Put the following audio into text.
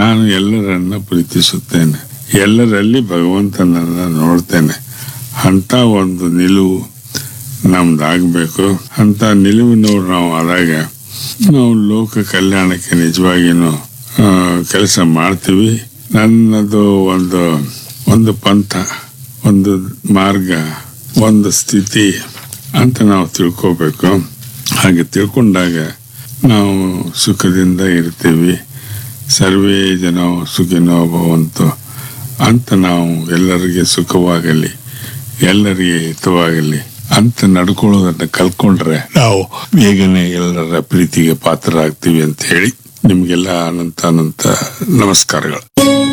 ನಾನು ಎಲ್ಲರನ್ನ ಪ್ರೀತಿಸುತ್ತೇನೆ ಎಲ್ಲರಲ್ಲಿ ಭಗವಂತನನ್ನ ನೋಡ್ತೇನೆ ಅಂತ ಒಂದು ನಿಲುವು ನಮ್ದಾಗಬೇಕು ಅಂತ ನಿಲುವಿನವ್ರು ನಾವು ಆದಾಗ ನಾವು ಲೋಕ ಕಲ್ಯಾಣಕ್ಕೆ ನಿಜವಾಗಿನೂ ಕೆಲಸ ಮಾಡ್ತೀವಿ ನನ್ನದು ಒಂದು ಒಂದು ಪಂಥ ಒಂದು ಮಾರ್ಗ ಒಂದು ಸ್ಥಿತಿ ಅಂತ ನಾವು ತಿಳ್ಕೋಬೇಕು ಹಾಗೆ ತಿಳ್ಕೊಂಡಾಗ ನಾವು ಸುಖದಿಂದ ಇರ್ತೀವಿ ಸರ್ವೇ ಜನ ಸುಖಿನೋ ಭವಂತು ಅಂತ ನಾವು ಎಲ್ಲರಿಗೆ ಸುಖವಾಗಲಿ ಎಲ್ಲರಿಗೆ ಹಿತವಾಗಲಿ ಅಂತ ನಡ್ಕೊಳ್ಳೋದನ್ನ ಕಲ್ತ್ಕೊಂಡ್ರೆ ನಾವು ಬೇಗನೆ ಎಲ್ಲರ ಪ್ರೀತಿಗೆ ಪಾತ್ರರಾಗ್ತೀವಿ ಅಂತ ಹೇಳಿ ನಿಮ್ಗೆಲ್ಲ ಅನಂತ ಅನಂತ ನಮಸ್ಕಾರಗಳು